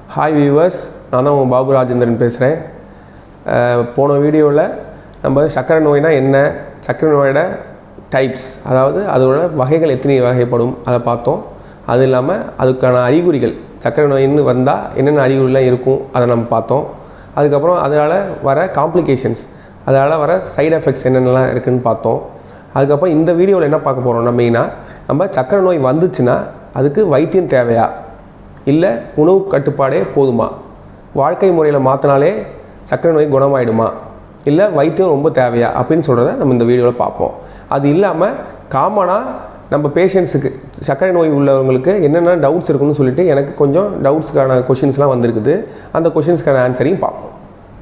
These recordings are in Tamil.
ஹாய் வியூவர்ஸ் நான் தான் உங்கள் பாபு ராஜேந்திரன் பேசுகிறேன் போன வீடியோவில் நம்ம சர்க்கரை நோய்னா என்ன சர்க்கரை நோயோட டைப்ஸ் அதாவது அதோட வகைகள் எத்தனை வகைப்படும் அதை பார்த்தோம் அது இல்லாமல் அதுக்கான அறிகுறிகள் சர்க்கரை நோயின்னு வந்தால் என்னென்ன அறிகுறிலாம் இருக்கும் அதை நம்ம பார்த்தோம் அதுக்கப்புறம் அதனால் வர காம்ப்ளிகேஷன்ஸ் அதனால் வர சைடு எஃபெக்ட்ஸ் என்னென்னலாம் இருக்குதுன்னு பார்த்தோம் அதுக்கப்புறம் இந்த வீடியோவில் என்ன பார்க்க போகிறோம்னா மெயினாக நம்ம சர்க்கரை நோய் வந்துச்சுன்னா அதுக்கு வைத்தியம் தேவையா இல்லை உணவு கட்டுப்பாடே போதுமா வாழ்க்கை முறையில் மாற்றினாலே சர்க்கரை நோய் குணமாயிடுமா இல்லை வைத்தியம் ரொம்ப தேவையா அப்படின்னு சொல்கிறத நம்ம இந்த வீடியோவில் பார்ப்போம் அது இல்லாமல் காமனாக நம்ம பேஷண்ட்ஸுக்கு சர்க்கரை நோய் உள்ளவங்களுக்கு என்னென்ன டவுட்ஸ் இருக்குன்னு சொல்லிட்டு எனக்கு கொஞ்சம் டவுட்ஸ்க்கான கொஷின்ஸ்லாம் வந்திருக்குது அந்த கொஷின்ஸ்க்கான ஆன்சரையும் பார்ப்போம்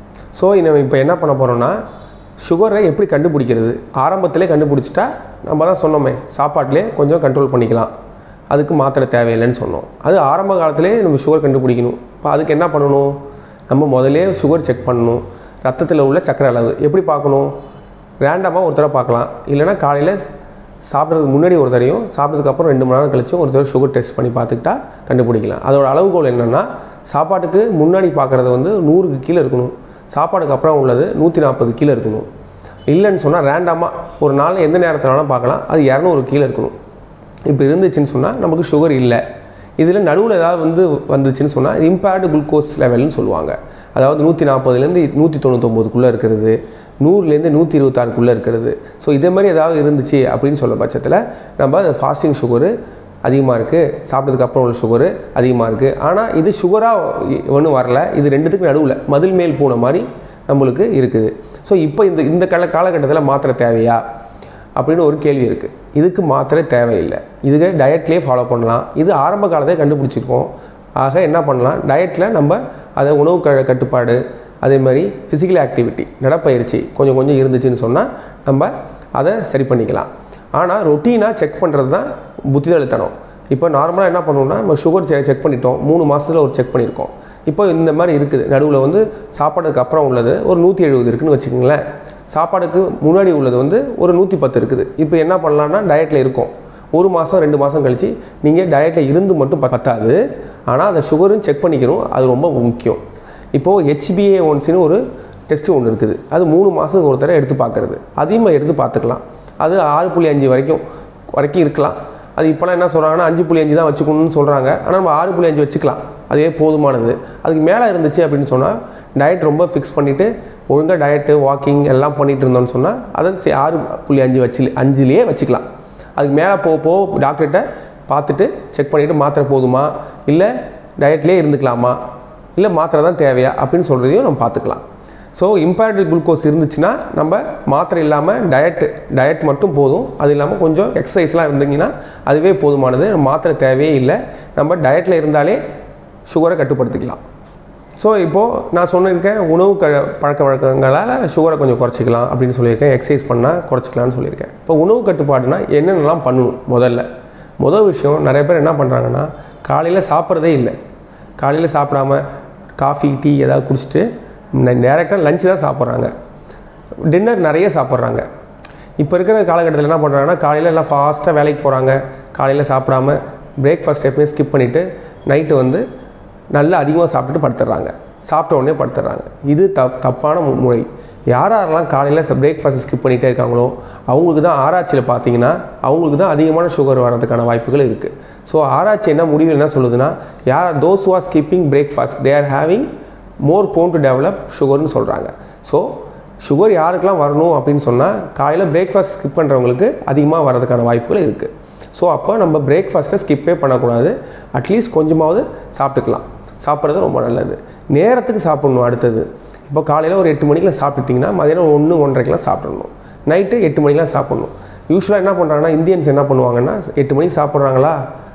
ஸோ நம்ம இப்போ என்ன பண்ண போகிறோம்னா சுகரை எப்படி கண்டுபிடிக்கிறது ஆரம்பத்திலே கண்டுபிடிச்சிட்டா நம்ம தான் சொன்னோமே சாப்பாட்டிலே கொஞ்சம் கண்ட்ரோல் பண்ணிக்கலாம் அதுக்கு மாத்திரை தேவையில்லைன்னு சொன்னோம் அது ஆரம்ப காலத்திலே நம்ம சுகர் கண்டுபிடிக்கணும் இப்போ அதுக்கு என்ன பண்ணணும் நம்ம முதலே சுகர் செக் பண்ணணும் ரத்தத்தில் உள்ள சர்க்கரை அளவு எப்படி பார்க்கணும் ரேண்டமாக ஒரு தடவை பார்க்கலாம் இல்லைனா காலையில் சாப்பிட்றதுக்கு முன்னாடி ஒரு தடையும் சாப்பிட்டதுக்கப்புறம் ரெண்டு மணி நேரம் கழிச்சும் ஒரு தடவை சுகர் டெஸ்ட் பண்ணி பார்த்துக்கிட்டா கண்டுபிடிக்கலாம் அதோட அளவுகோல் என்னென்னா சாப்பாட்டுக்கு முன்னாடி பார்க்குறது வந்து நூறுக்கு கீழே இருக்கணும் சாப்பாடுக்கு அப்புறம் உள்ளது நூற்றி நாற்பது கீழே இருக்கணும் இல்லைன்னு சொன்னால் ரேண்டமாக ஒரு நாள் எந்த நேரத்தில் வேணால் பார்க்கலாம் அது இரநூறு கீழே இருக்கணும் இப்போ இருந்துச்சுன்னு சொன்னால் நமக்கு சுகர் இல்லை இதில் நடுவில் ஏதாவது வந்து வந்துச்சுன்னு சொன்னால் இம்பேர்டு குளுக்கோஸ் லெவல்னு சொல்லுவாங்க அதாவது நூற்றி நாற்பதுலேருந்து நூற்றி தொண்ணூத்தொம்போதுக்குள்ளே இருக்கிறது நூறுலேருந்து நூற்றி இருபத்தாறுக்குள்ளே இருக்கிறது ஸோ இதே மாதிரி ஏதாவது இருந்துச்சு அப்படின்னு சொல்ல பட்சத்தில் நம்ம ஃபாஸ்டிங் சுகரு அதிகமாக இருக்குது சாப்பிட்டதுக்கு அப்புறம் உள்ள சுகரு அதிகமாக இருக்குது ஆனால் இது சுகராக ஒன்றும் வரல இது ரெண்டுத்துக்கு நடுவில் மதில் மேல் பூனை மாதிரி நம்மளுக்கு இருக்குது ஸோ இப்போ இந்த இந்த கால காலகட்டத்தில் மாத்திரை தேவையா அப்படின்னு ஒரு கேள்வி இருக்குது இதுக்கு மாத்திரை தேவையில்லை இதுக்கு டயட்லேயே ஃபாலோ பண்ணலாம் இது ஆரம்ப காலத்தை கண்டுபிடிச்சிருக்கோம் ஆக என்ன பண்ணலாம் டயட்டில் நம்ம அதை உணவு க கட்டுப்பாடு அதே மாதிரி ஃபிசிக்கல் ஆக்டிவிட்டி நடப்பயிற்சி கொஞ்சம் கொஞ்சம் இருந்துச்சுன்னு சொன்னால் நம்ம அதை சரி பண்ணிக்கலாம் ஆனால் ரொட்டீனாக செக் பண்ணுறது தான் புத்திதளித்தனம் இப்போ நார்மலாக என்ன பண்ணுவோம்னா நம்ம சுகர் செ செக் பண்ணிட்டோம் மூணு மாதத்தில் ஒரு செக் பண்ணியிருக்கோம் இப்போ இந்த மாதிரி இருக்குது நடுவில் வந்து சாப்பாடுக்கு அப்புறம் உள்ளது ஒரு நூற்றி எழுபது இருக்குதுன்னு வச்சுக்கோங்களேன் சாப்பாடுக்கு முன்னாடி உள்ளது வந்து ஒரு நூற்றி பத்து இருக்குது இப்போ என்ன பண்ணலான்னா டயட்டில் இருக்கும் ஒரு மாதம் ரெண்டு மாதம் கழித்து நீங்கள் டயட்டில் இருந்து மட்டும் பத்தாது ஆனால் அந்த சுகரும் செக் பண்ணிக்கணும் அது ரொம்ப முக்கியம் இப்போது ஹெச்பிஏ ஒன்ஸ்னு ஒரு டெஸ்ட்டு ஒன்று இருக்குது அது மூணு மாதத்துக்கு ஒரு தடவை எடுத்து பார்க்குறது அதையும் எடுத்து பார்த்துக்கலாம் அது ஆறு புள்ளி அஞ்சு வரைக்கும் வரைக்கும் இருக்கலாம் அது இப்போலாம் என்ன சொல்கிறாங்கன்னா அஞ்சு புள்ளி அஞ்சு தான் வச்சுக்கணும்னு சொல்கிறாங்க ஆனால் நம்ம ஆறு புள்ளி அஞ்சு வச்சுக்கலாம் அதே போதுமானது அதுக்கு மேலே இருந்துச்சு அப்படின்னு சொன்னால் டயட் ரொம்ப ஃபிக்ஸ் பண்ணிவிட்டு ஒழுங்காக டயட்டு வாக்கிங் எல்லாம் பண்ணிகிட்டு இருந்தோம்னு சொன்னால் அதை சரி ஆறு புள்ளி அஞ்சு வச்சு அஞ்சுலேயே வச்சுக்கலாம் அதுக்கு மேலே போக போக டாக்டர்கிட்ட பார்த்துட்டு செக் பண்ணிவிட்டு மாத்திரை போதுமா இல்லை டயட்லேயே இருந்துக்கலாமா இல்லை மாத்திரை தான் தேவையா அப்படின்னு சொல்கிறதையும் நம்ம பார்த்துக்கலாம் ஸோ இம்பேர்டு குளுக்கோஸ் இருந்துச்சுன்னா நம்ம மாத்திரை இல்லாமல் டயட்டு டயட் மட்டும் போதும் அது இல்லாமல் கொஞ்சம் எக்ஸசைஸ்லாம் இருந்தீங்கன்னா அதுவே போதுமானது மாத்திரை தேவையே இல்லை நம்ம டயட்டில் இருந்தாலே சுகரை கட்டுப்படுத்திக்கலாம் ஸோ இப்போது நான் சொல்லியிருக்கேன் உணவு க பழக்க வழக்கங்களால் சுகரை கொஞ்சம் குறைச்சிக்கலாம் அப்படின்னு சொல்லியிருக்கேன் எக்ஸசைஸ் பண்ணால் குறைச்சிக்கலாம்னு சொல்லியிருக்கேன் இப்போ உணவு கட்டுப்பாடுனா என்னென்னலாம் பண்ணணும் முதல்ல முதல் விஷயம் நிறைய பேர் என்ன பண்ணுறாங்கன்னா காலையில் சாப்பிட்றதே இல்லை காலையில் சாப்பிடாம காஃபி டீ ஏதாவது குடிச்சிட்டு டேரெக்டாக லஞ்சு தான் சாப்பிட்றாங்க டின்னர் நிறைய சாப்பிட்றாங்க இப்போ இருக்கிற காலகட்டத்தில் என்ன பண்ணுறாங்கன்னா காலையில் எல்லாம் ஃபாஸ்ட்டாக வேலைக்கு போகிறாங்க காலையில் சாப்பிடாம பிரேக்ஃபாஸ்ட் எப்பவுமே ஸ்கிப் பண்ணிவிட்டு நைட்டு வந்து நல்லா அதிகமாக சாப்பிட்டுட்டு படுத்துடுறாங்க சாப்பிட்ட உடனே படுத்துடுறாங்க இது தப் தப்பான முறை யார் யாரெல்லாம் காலையில் பிரேக்ஃபாஸ்ட் ஸ்கிப் பண்ணிகிட்டே இருக்காங்களோ அவங்களுக்கு தான் ஆராய்ச்சியில் பார்த்தீங்கன்னா அவங்களுக்கு தான் அதிகமான சுகர் வர்றதுக்கான வாய்ப்புகள் இருக்குது ஸோ ஆராய்ச்சி என்ன முடிவு என்ன சொல்லுதுன்னா யார் those was skipping breakfast they are having more prone to develop சுகர்னு சொல்கிறாங்க ஸோ சுகர் யாருக்கெல்லாம் வரணும் அப்படின்னு சொன்னால் காலையில் பிரேக்ஃபாஸ்ட் ஸ்கிப் பண்ணுறவங்களுக்கு அதிகமாக வர்றதுக்கான வாய்ப்புகள் இருக்குது ஸோ அப்போ நம்ம பிரேக்ஃபாஸ்ட்டை ஸ்கிப்பே பண்ணக்கூடாது அட்லீஸ்ட் கொஞ்சமாவது சாப்பிட்டுக்கலாம் சாப்பிட்றது ரொம்ப நல்லது நேரத்துக்கு சாப்பிட்ணும் அடுத்தது இப்போ காலையில் ஒரு எட்டு மணிக்கெலாம் சாப்பிட்டுட்டிங்கன்னா மதியானம் ஒன்று ஒன்றரைக்கெலாம் சாப்பிடணும் நைட்டு எட்டு மணிக்கெலாம் சாப்பிட்ணும் யூஸ்வலாக என்ன பண்ணுறாங்கன்னா இந்தியன்ஸ் என்ன பண்ணுவாங்கன்னா எட்டு மணிக்கு சாப்பிட்றாங்களா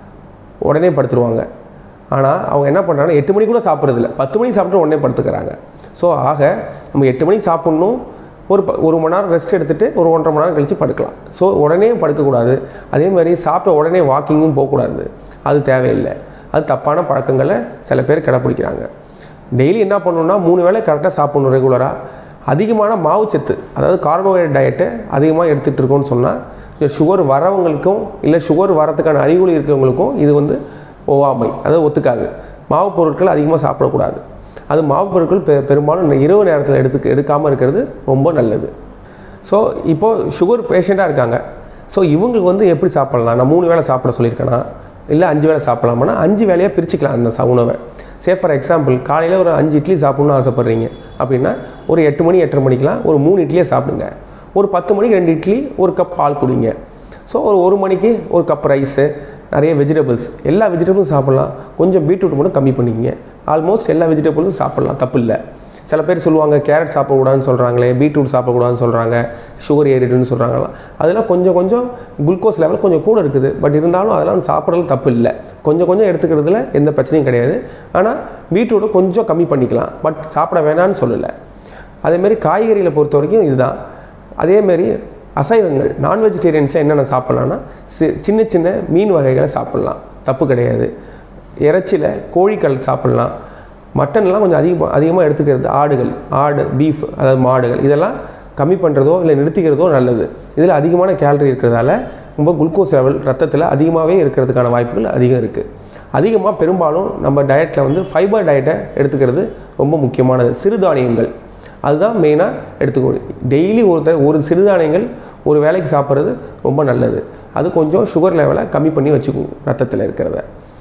உடனே படுத்துருவாங்க ஆனால் அவங்க என்ன பண்ணுறாங்கன்னா எட்டு மணி கூட சாப்பிட்றதில்ல பத்து மணிக்கு சாப்பிட்டு உடனே படுத்துக்கிறாங்க ஸோ ஆக நம்ம எட்டு மணிக்கு சாப்பிட்ணும் ஒரு ப ஒரு மணி நேரம் ரெஸ்ட் எடுத்துகிட்டு ஒரு ஒன்றரை மணி நேரம் கழித்து படுக்கலாம் ஸோ உடனே படுக்கக்கூடாது அதே மாதிரி சாப்பிட்ட உடனே வாக்கிங்கும் போகக்கூடாது அது தேவையில்லை அது தப்பான பழக்கங்களை சில பேர் கடைப்பிடிக்கிறாங்க டெய்லி என்ன பண்ணணும்னா மூணு வேளை கரெக்டாக சாப்பிட்ணும் ரெகுலராக அதிகமான மாவுச்சத்து அதாவது கார்போஹைட்ரேட் டயட்டு அதிகமாக எடுத்துகிட்டு இருக்கோம்னு சொன்னால் சுகர் வரவங்களுக்கும் இல்லை சுகர் வரத்துக்கான அறிகுறி இருக்கிறவங்களுக்கும் இது வந்து ஒவ்வாமை அதாவது ஒத்துக்காது மாவு பொருட்கள் அதிகமாக சாப்பிடக்கூடாது அது மாவு பொருட்கள் பெ பெரும்பாலும் இந்த இரவு நேரத்தில் எடுத்து எடுக்காமல் இருக்கிறது ரொம்ப நல்லது ஸோ இப்போது சுகர் பேஷண்ட்டாக இருக்காங்க ஸோ இவங்களுக்கு வந்து எப்படி சாப்பிட்லாம் நான் மூணு வேளை சாப்பிட சொல்லியிருக்கேனா இல்லை அஞ்சு வேளை சாப்பிடலாமான்னா அஞ்சு வேலையாக பிரிச்சுக்கலாம் அந்த ச- உணவை சே ஃபார் எக்ஸாம்பிள் காலையில் ஒரு அஞ்சு இட்லி சாப்பிட்ணுன்னு ஆசைப்பட்றீங்க அப்படின்னா ஒரு எட்டு மணி எட்டரை மணிக்கெலாம் ஒரு மூணு இட்லியை சாப்பிடுங்க ஒரு பத்து மணிக்கு ரெண்டு இட்லி ஒரு கப் பால் குடிங்க ஸோ ஒரு ஒரு மணிக்கு ஒரு கப் ரைஸு நிறைய வெஜிடபிள்ஸ் எல்லா வெஜிடபிள்ஸும் சாப்பிட்லாம் கொஞ்சம் பீட்ரூட் மட்டும் கம்மி பண்ணிக்கங்க ஆல்மோஸ்ட் எல்லா வெஜிடபிள்ஸும் சாப்பிட்லாம் தப்பு இல்லை சில பேர் சொல்லுவாங்க கேரட் சாப்பிடக்கூடாதுன்னு சொல்கிறாங்களே பீட்ரூட் சாப்பிடக்கூடாதுன்னு சொல்கிறாங்க சுகர் ஏறிடுன்னு சொல்கிறாங்களாம் அதெல்லாம் கொஞ்சம் கொஞ்சம் குளுக்கோஸ் லெவல் கொஞ்சம் கூட இருக்குது பட் இருந்தாலும் அதெல்லாம் சாப்பிட்றது தப்பு இல்லை கொஞ்சம் கொஞ்சம் எடுத்துக்கிறதுல எந்த பிரச்சனையும் கிடையாது ஆனால் பீட்ரூட்டை கொஞ்சம் கம்மி பண்ணிக்கலாம் பட் சாப்பிட வேணாம்னு சொல்லலை அதேமாரி காய்கறிகளை பொறுத்த வரைக்கும் இதுதான் அதேமாரி அசைவங்கள் நான் வெஜிடேரியன்ஸில் என்னென்ன சாப்பிட்லான்னா சி சின்ன சின்ன மீன் வகைகளை சாப்பிட்லாம் தப்பு கிடையாது இறைச்சியில் கோழிக்கல் சாப்பிட்லாம் மட்டன்லாம் கொஞ்சம் அதிகமாக அதிகமாக எடுத்துக்கிறது ஆடுகள் ஆடு பீஃப் அதாவது மாடுகள் இதெல்லாம் கம்மி பண்ணுறதோ இல்லை நிறுத்திக்கிறதோ நல்லது இதில் அதிகமான கேலரி இருக்கிறதால ரொம்ப குளுக்கோஸ் லெவல் ரத்தத்தில் அதிகமாகவே இருக்கிறதுக்கான வாய்ப்புகள் அதிகம் இருக்குது அதிகமாக பெரும்பாலும் நம்ம டயட்டில் வந்து ஃபைபர் டயட்டை எடுத்துக்கிறது ரொம்ப முக்கியமானது சிறுதானியங்கள் அதுதான் மெயினாக எடுத்துக்கணும் டெய்லி ஒருத்தர் ஒரு சிறுதானியங்கள் ஒரு வேலைக்கு சாப்பிட்றது ரொம்ப நல்லது அது கொஞ்சம் சுகர் லெவலை கம்மி பண்ணி வச்சுக்கும் ரத்தத்தில் இருக்கிறத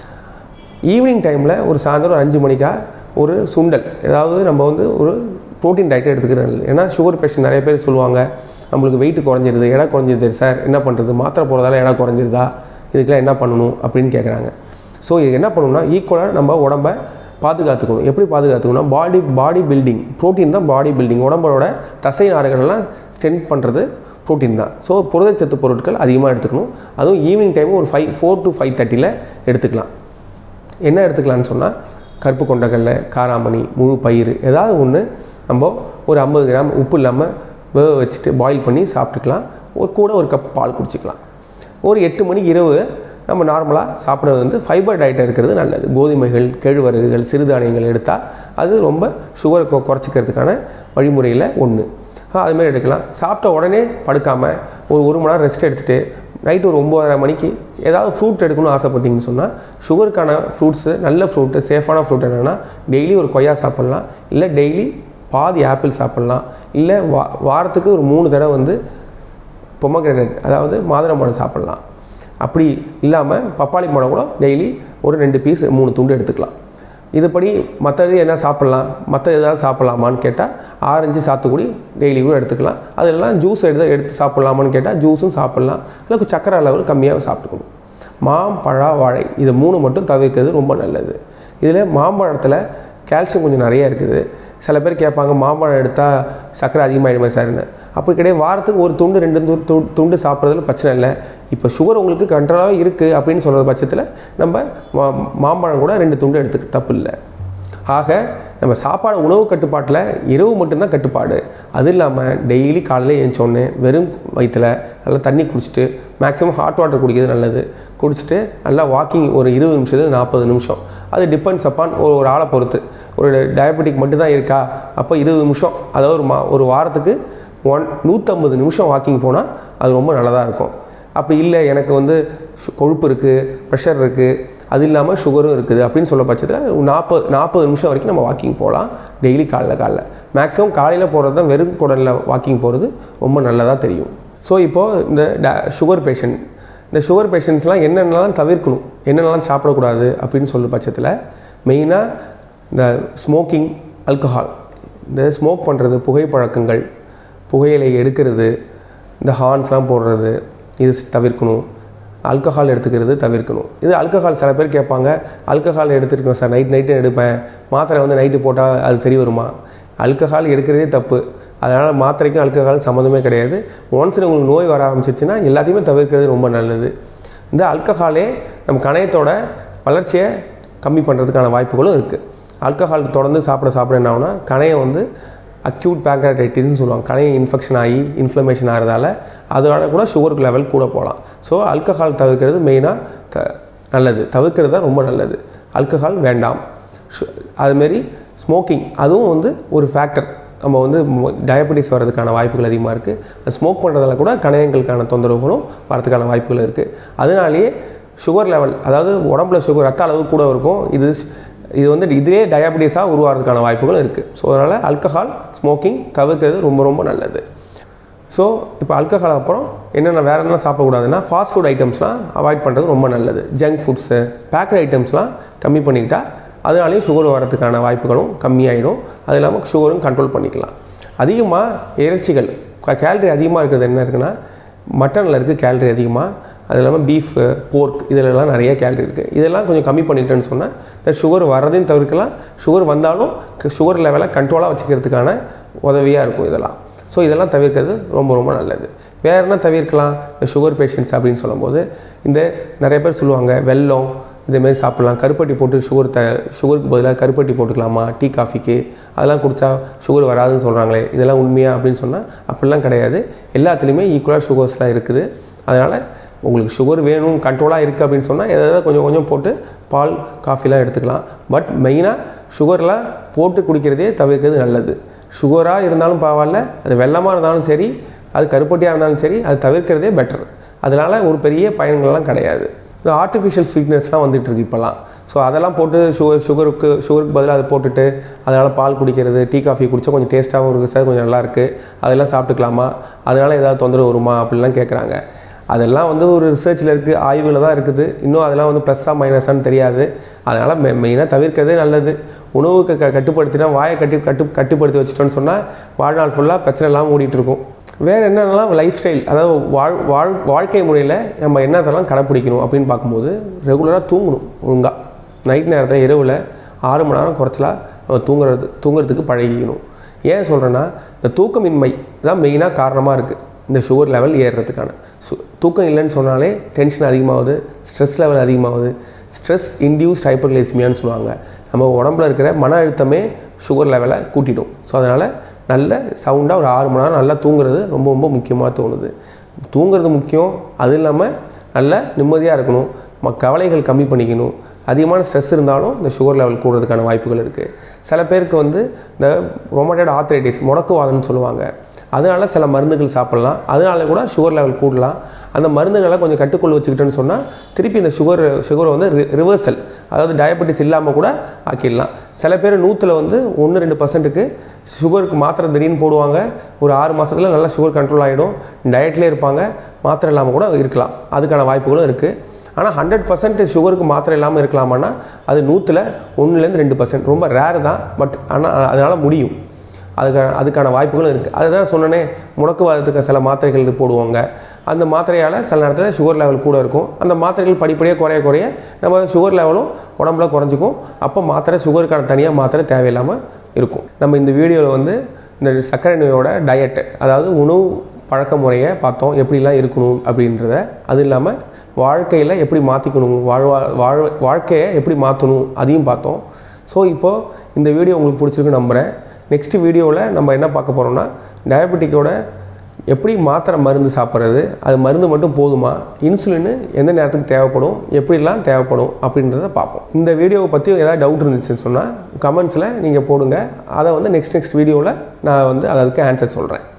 ஈவினிங் டைமில் ஒரு சாயந்தரம் ஒரு அஞ்சு மணிக்கா ஒரு சுண்டல் ஏதாவது நம்ம வந்து ஒரு ப்ரோட்டீன் டயட்டை எடுத்துக்கிறது நல்லது ஏன்னா சுகர் பேஷண்ட் நிறைய பேர் சொல்லுவாங்க நம்மளுக்கு வெயிட் குறைஞ்சிருது எடை குறைஞ்சிருது சார் என்ன பண்ணுறது மாத்திரை போகிறதால எடை குறைஞ்சிருதா இதுக்கெல்லாம் என்ன பண்ணணும் அப்படின்னு கேட்குறாங்க ஸோ இது என்ன பண்ணணும்னா ஈக்குவலாக நம்ம உடம்ப பாதுகாத்துக்கணும் எப்படி பாதுகாத்துக்கணும் பாடி பாடி பில்டிங் ப்ரோட்டீன் தான் பாடி பில்டிங் உடம்போட தசை நார்களெல்லாம் ஸ்ட்ரென்த் பண்ணுறது ப்ரோட்டீன் தான் ஸோ புரதச்சத்து பொருட்கள் அதிகமாக எடுத்துக்கணும் அதுவும் ஈவினிங் டைம் ஒரு ஃபைவ் ஃபோர் டு ஃபைவ் தேர்ட்டியில் எடுத்துக்கலாம் என்ன எடுத்துக்கலாம்னு சொன்னால் கருப்பு கொண்டக்கடலை காராமணி முழு பயிறு ஏதாவது ஒன்று நம்ம ஒரு ஐம்பது கிராம் உப்பு இல்லாமல் வேக வச்சுட்டு பாயில் பண்ணி சாப்பிட்டுக்கலாம் ஒரு கூட ஒரு கப் பால் குடிச்சிக்கலாம் ஒரு எட்டு மணிக்கு இரவு நம்ம நார்மலாக சாப்பிட்றது வந்து ஃபைபர் டயட் எடுக்கிறது நல்லது கோதுமைகள் கேழ்வரகுகள் சிறுதானியங்கள் எடுத்தால் அது ரொம்ப சுகரை கொ குறைச்சிக்கிறதுக்கான வழிமுறையில் ஒன்று அதுமாரி எடுக்கலாம் சாப்பிட்ட உடனே படுக்காமல் ஒரு ஒரு மணி நேரம் ரெஸ்ட் எடுத்துகிட்டு நைட்டு ஒரு ஒம்பதரை மணிக்கு ஏதாவது ஃப்ரூட் எடுக்கணும்னு ஆசைப்பட்டீங்கன்னு சொன்னால் சுகருக்கான ஃப்ரூட்ஸு நல்ல ஃப்ரூட்டு சேஃபான ஃப்ரூட் என்னென்னா டெய்லி ஒரு கொய்யா சாப்பிட்லாம் இல்லை டெய்லி பாதி ஆப்பிள் சாப்பிட்லாம் இல்லை வா வாரத்துக்கு ஒரு மூணு தடவை வந்து பொமக்ரேனட் அதாவது மாதுளம்பழம் சாப்பிட்லாம் அப்படி இல்லாமல் பப்பாளி பழம் கூட டெய்லி ஒரு ரெண்டு பீஸ் மூணு துண்டு எடுத்துக்கலாம் இதுபடி மற்றது என்ன சாப்பிட்லாம் மற்ற ஏதாவது சாப்பிட்லாமான்னு கேட்டால் ஆரஞ்சு சாத்துக்குடி டெய்லி கூட எடுத்துக்கலாம் அதெல்லாம் ஜூஸ் எடுத்து எடுத்து சாப்பிட்லாமான்னு கேட்டால் ஜூஸும் சாப்பிட்லாம் இல்லை சக்கரை அளவு கம்மியாக சாப்பிட்டுக்கணும் மாம் பழா வாழை இது மூணு மட்டும் தவிர்க்கிறது ரொம்ப நல்லது இதில் மாம்பழத்தில் கால்சியம் கொஞ்சம் நிறைய இருக்குது சில பேர் கேட்பாங்க மாம்பழம் எடுத்தால் சர்க்கரை அதிகமாகிடுமா சார்னு அப்படி கிடையாது வாரத்துக்கு ஒரு துண்டு ரெண்டு து- து- துண்டு சாப்பிட்றதுல பிரச்சனை இல்லை இப்போ சுகர் உங்களுக்கு கண்ட்ரோலாக இருக்குது அப்படின்னு சொல்கிற பட்சத்தில் நம்ம மா- மாம்பழம் கூட ரெண்டு துண்டு எடுத்துக்க தப்பு இல்லை ஆக நம்ம சாப்பாடு உணவு கட்டுப்பாட்டில் இரவு மட்டும்தான் கட்டுப்பாடு அது இல்லாமல் டெய்லி காலையில் எழுந்தோடனே வெறும் வயிற்றில் நல்லா தண்ணி குடிச்சிட்டு மேக்ஸிமம் ஹாட் வாட்டர் குடிக்கிறது நல்லது குடிச்சிட்டு நல்லா வாக்கிங் ஒரு இருபது நிமிஷத்துக்கு நாற்பது நிமிஷம் அது டிபெண்ட்ஸ் அப்பான் ஒரு ஒரு ஆளை பொறுத்து ஒரு டயபெட்டிக் மட்டும்தான் இருக்கா அப்போ இருபது நிமிஷம் அதாவது ஒரு மா ஒரு வாரத்துக்கு ஒன் நூற்றம்பது நிமிஷம் வாக்கிங் போனால் அது ரொம்ப நல்லதாக இருக்கும் அப்படி இல்லை எனக்கு வந்து சு- கொழுப்பு இருக்குது ப்ரெஷர் இருக்குது அது இல்லாமல் சுகரும் இருக்குது அப்படின்னு சொல்ல பட்சத்தில் நாற்பது நாற்பது நிமிஷம் வரைக்கும் நம்ம வாக்கிங் போகலாம் டெய்லி காலைல காலைல மேக்ஸிமம் காலையில் போகிறது தான் வெறும் குடலில் வாக்கிங் போகிறது ரொம்ப நல்லதாக தெரியும் ஸோ இப்போது இந்த ட சுகர் பேஷண்ட் இந்த சுகர் பேஷண்ட்ஸ்லாம் என்னென்னலாம் தவிர்க்கணும் என்னென்னலாம் சாப்பிடக்கூடாது அப்படின்னு சொல்ல பட்சத்தில் மெயினாக இந்த ஸ்மோக்கிங் ஆல்கஹால் இந்த ஸ்மோக் பண்ணுறது புகைப்பழக்கங்கள் புகையிலை எடுக்கிறது இந்த ஹார்ன்ஸ்லாம் போடுறது இது தவிர்க்கணும் ஆல்கஹால் எடுத்துக்கிறது தவிர்க்கணும் இது ஆல்கஹால் சில பேர் கேட்பாங்க ஆல்கஹால் எடுத்துருக்கோம் சார் நைட் நைட்டு எடுப்பேன் மாத்திரை வந்து நைட்டு போட்டால் அது சரி வருமா ஆல்கஹால் எடுக்கிறதே தப்பு அதனால் மாத்திரைக்கும் ஆல்கஹால் சம்மந்தமே கிடையாது ஒன்ஸ் உங்களுக்கு நோய் வர ஆரம்பிச்சிருச்சுன்னா எல்லாத்தையுமே தவிர்க்கிறது ரொம்ப நல்லது இந்த ஆல்கஹாலே நம்ம கணையத்தோட வளர்ச்சியை கம்மி பண்ணுறதுக்கான வாய்ப்புகளும் இருக்குது ஆல்கஹால் தொடர்ந்து சாப்பிட சாப்பிட என்ன ஆகும்னா கணையம் வந்து அக்யூட் பேங்க்ரைட்டிஸ்னு சொல்லுவாங்க கணையம் இன்ஃபெக்ஷன் ஆகி இன்ஃப்ளமேஷன் ஆகிறதால அதோட கூட சுகருக்கு லெவல் கூட போகலாம் ஸோ ஆல்கஹால் தவிர்க்கிறது மெயினாக த நல்லது தவிர்க்கிறது தான் ரொம்ப நல்லது ஆல்கஹால் வேண்டாம் சு- அதுமாரி ஸ்மோக்கிங் அதுவும் வந்து ஒரு ஃபேக்டர் நம்ம வந்து டயபெட்டிஸ் வர்றதுக்கான வாய்ப்புகள் அதிகமாக இருக்குது ஸ்மோக் பண்ணுறதால கூட கணையங்களுக்கான தொந்தரவுகளும் வரதுக்கான வாய்ப்புகள் இருக்குது அதனாலேயே சுகர் லெவல் அதாவது உடம்புல சுகர் ரத்த அளவு கூட இருக்கும் இது இது வந்து இதிலே டயாபிட்டிஸாக உருவாகிறதுக்கான வாய்ப்புகள் இருக்குது ஸோ அதனால் ஆல்கஹால் ஸ்மோக்கிங் தவிர்க்கிறது ரொம்ப ரொம்ப நல்லது ஸோ இப்போ ஆல்கஹால் அப்புறம் என்னென்ன வேறு என்ன சாப்பிடக்கூடாதுன்னா ஃபாஸ்ட் ஃபுட் ஐட்டம்ஸ்லாம் அவாய்ட் பண்ணுறது ரொம்ப நல்லது ஜங்க் ஃபுட்ஸு பேக்கட் ஐட்டம்ஸ்லாம் கம்மி பண்ணிக்கிட்டா அதனாலேயும் சுகர் வரதுக்கான வாய்ப்புகளும் கம்மியாயிடும் அது இல்லாமல் சுகரும் கண்ட்ரோல் பண்ணிக்கலாம் அதிகமாக இறைச்சிகள் கேலரி அதிகமாக இருக்கிறது என்ன இருக்குன்னா மட்டனில் இருக்குது கேலரி அதிகமாக அது இல்லாமல் பீஃப் போர்க் இதிலெல்லாம் நிறைய கேலரி இருக்குது இதெல்லாம் கொஞ்சம் கம்மி பண்ணிட்டேன்னு சொன்னால் இந்த சுகர் வரதையும் தவிர்க்கலாம் சுகர் வந்தாலும் சுகர் லெவலை கண்ட்ரோலாக வச்சுக்கிறதுக்கான உதவியாக இருக்கும் இதெல்லாம் ஸோ இதெல்லாம் தவிர்க்கிறது ரொம்ப ரொம்ப நல்லது வேறு என்ன தவிர்க்கலாம் இந்த சுகர் பேஷண்ட்ஸ் அப்படின்னு சொல்லும்போது இந்த நிறைய பேர் சொல்லுவாங்க வெல்லம் இதேமாரி சாப்பிட்லாம் கருப்பட்டி போட்டு சுகர் த சுகருக்கு பதிலாக கருப்பட்டி போட்டுக்கலாமா டீ காஃபிக்கு அதெல்லாம் குடித்தா சுகர் வராதுன்னு சொல்கிறாங்களே இதெல்லாம் உண்மையா அப்படின்னு சொன்னால் அப்படிலாம் கிடையாது எல்லாத்துலேயுமே ஈக்குவலாக சுகர்ஸ்லாம் இருக்குது அதனால் உங்களுக்கு சுகர் வேணும் கண்ட்ரோலாக இருக்குது அப்படின்னு சொன்னால் எதாவது கொஞ்சம் கொஞ்சம் போட்டு பால் காஃபிலாம் எடுத்துக்கலாம் பட் மெயினாக சுகர்லாம் போட்டு குடிக்கிறதே தவிர்க்கிறது நல்லது சுகராக இருந்தாலும் பரவாயில்ல அது வெள்ளமாக இருந்தாலும் சரி அது கருப்பட்டியாக இருந்தாலும் சரி அது தவிர்க்கிறதே பெட்டர் அதனால் ஒரு பெரிய பயன்கள்லாம் கிடையாது இந்த ஆர்டிஃபிஷியல் ஸ்வீட்னஸ்லாம் வந்துட்டு இருக்கு இப்போல்லாம் ஸோ அதெல்லாம் போட்டு சுகர் சுகருக்கு சுகருக்கு பதிலாக அதை போட்டுட்டு அதனால் பால் குடிக்கிறது டீ காஃபி குடித்தா கொஞ்சம் டேஸ்ட்டாகவும் இருக்குது சார் கொஞ்சம் நல்லாயிருக்கு அதெல்லாம் சாப்பிட்டுக்கலாமா அதனால் ஏதாவது தொந்தரவு வருமா அப்படிலாம் கேட்குறாங்க அதெல்லாம் வந்து ஒரு ரிசர்ச்சில் இருக்குது ஆய்வில் தான் இருக்குது இன்னும் அதெல்லாம் வந்து ப்ளஸ்ஸாக மைனஸான்னு தெரியாது அதனால் மெ மெயினாக தவிர்க்கிறதே நல்லது உணவுக்கு க கட்டுப்படுத்தினா வாயை கட்டி கட்டு கட்டுப்படுத்தி வச்சுட்டோன்னு சொன்னால் வாழ்நாள் ஃபுல்லாக பிரச்சனை இல்லாமல் ஓடிட்டுருக்கும் வேறு என்னென்னலாம் லைஃப் ஸ்டைல் அதாவது வாழ் வாழ் வாழ்க்கை முறையில் நம்ம என்னத்தெல்லாம் கடைப்பிடிக்கணும் அப்படின்னு பார்க்கும்போது ரெகுலராக தூங்கணும் ஒழுங்காக நைட் நேரத்தில் இரவில் ஆறு மணி நேரம் குறைச்சலா நம்ம தூங்குறது தூங்குறதுக்கு பழகிக்கணும் ஏன் சொல்கிறேன்னா இந்த தூக்கமின்மை தான் மெயினாக காரணமாக இருக்குது இந்த சுகர் லெவல் ஏறுறதுக்கான சு தூக்கம் இல்லைன்னு சொன்னாலே டென்ஷன் அதிகமாகுது ஸ்ட்ரெஸ் லெவல் அதிகமாகுது ஸ்ட்ரெஸ் இன்டியூஸ்ட் ஹைப்பர்கிளைசிமியான்னு சொல்லுவாங்க நம்ம உடம்புல இருக்கிற மன அழுத்தமே சுகர் லெவலை கூட்டிடும் ஸோ அதனால் நல்ல சவுண்டாக ஒரு ஆறு மணி நேரம் நல்லா தூங்குறது ரொம்ப ரொம்ப முக்கியமாக தோணுது தூங்குறது முக்கியம் அது இல்லாமல் நல்ல நிம்மதியாக இருக்கணும் ம கவலைகள் கம்மி பண்ணிக்கணும் அதிகமான ஸ்ட்ரெஸ் இருந்தாலும் இந்த சுகர் லெவல் கூடுறதுக்கான வாய்ப்புகள் இருக்குது சில பேருக்கு வந்து இந்த ரொமட்டட் ஆர்த்ரைட்டிஸ் முடக்குவாதம்னு சொல்லுவாங்க அதனால சில மருந்துகள் சாப்பிட்லாம் அதனால கூட சுகர் லெவல் கூடலாம் அந்த மருந்துகளை கொஞ்சம் கட்டுக்குள் வச்சுக்கிட்டோன்னு சொன்னால் திருப்பி இந்த சுகர் சுகரை வந்து ரிவர்சல் அதாவது டயபெட்டிஸ் இல்லாமல் கூட ஆக்கிடலாம் சில பேர் நூற்றில் வந்து ஒன்று ரெண்டு பர்சன்ட்டுக்கு சுகருக்கு மாத்திரை திடீர்னு போடுவாங்க ஒரு ஆறு மாதத்தில் நல்லா சுகர் கண்ட்ரோல் ஆகிடும் டயட்லேயே இருப்பாங்க மாத்திரை இல்லாமல் கூட இருக்கலாம் அதுக்கான வாய்ப்புகளும் இருக்குது ஆனால் ஹண்ட்ரட் பர்சன்ட் சுகருக்கு மாத்திரை இல்லாமல் இருக்கலாமான்னா அது நூற்றில் ஒன்றுலேருந்து ரெண்டு பர்சன்ட் ரொம்ப ரேர் தான் பட் ஆனால் அதனால் முடியும் அதுக்கான அதுக்கான வாய்ப்புகளும் இருக்குது அதுதான் சொன்னனே முடக்குவாதத்துக்கு சில மாத்திரைகள் போடுவாங்க அந்த மாத்திரையால் சில நேரத்தில் சுகர் லெவல் கூட இருக்கும் அந்த மாத்திரைகள் படிப்படியாக குறைய குறைய நம்ம சுகர் லெவலும் உடம்புல குறைஞ்சிக்கும் அப்போ மாத்திரை சுகருக்கான தனியாக மாத்திரை தேவையில்லாமல் இருக்கும் நம்ம இந்த வீடியோவில் வந்து இந்த சர்க்கரை நோயோட டயட்டு அதாவது உணவு பழக்க முறையை பார்த்தோம் எப்படிலாம் இருக்கணும் அப்படின்றத அது இல்லாமல் வாழ்க்கையில் எப்படி மாற்றிக்கணும் வாழ்வா வாழ் வாழ்க்கையை எப்படி மாற்றணும் அதையும் பார்த்தோம் ஸோ இப்போது இந்த வீடியோ உங்களுக்கு பிடிச்சிருக்கு நம்புகிறேன் நெக்ஸ்ட் வீடியோவில் நம்ம என்ன பார்க்க போகிறோம்னா டயபெட்டிக்கோட எப்படி மாத்திரை மருந்து சாப்பிட்றது அது மருந்து மட்டும் போதுமா இன்சுலின் எந்த நேரத்துக்கு தேவைப்படும் எப்படிலாம் தேவைப்படும் அப்படின்றத பார்ப்போம் இந்த வீடியோவை பற்றி ஏதாவது டவுட் இருந்துச்சுன்னு சொன்னால் கமெண்ட்ஸில் நீங்கள் போடுங்க அதை வந்து நெக்ஸ்ட் நெக்ஸ்ட் வீடியோவில் நான் வந்து அதுக்கு ஆன்சர் சொல்கிறேன்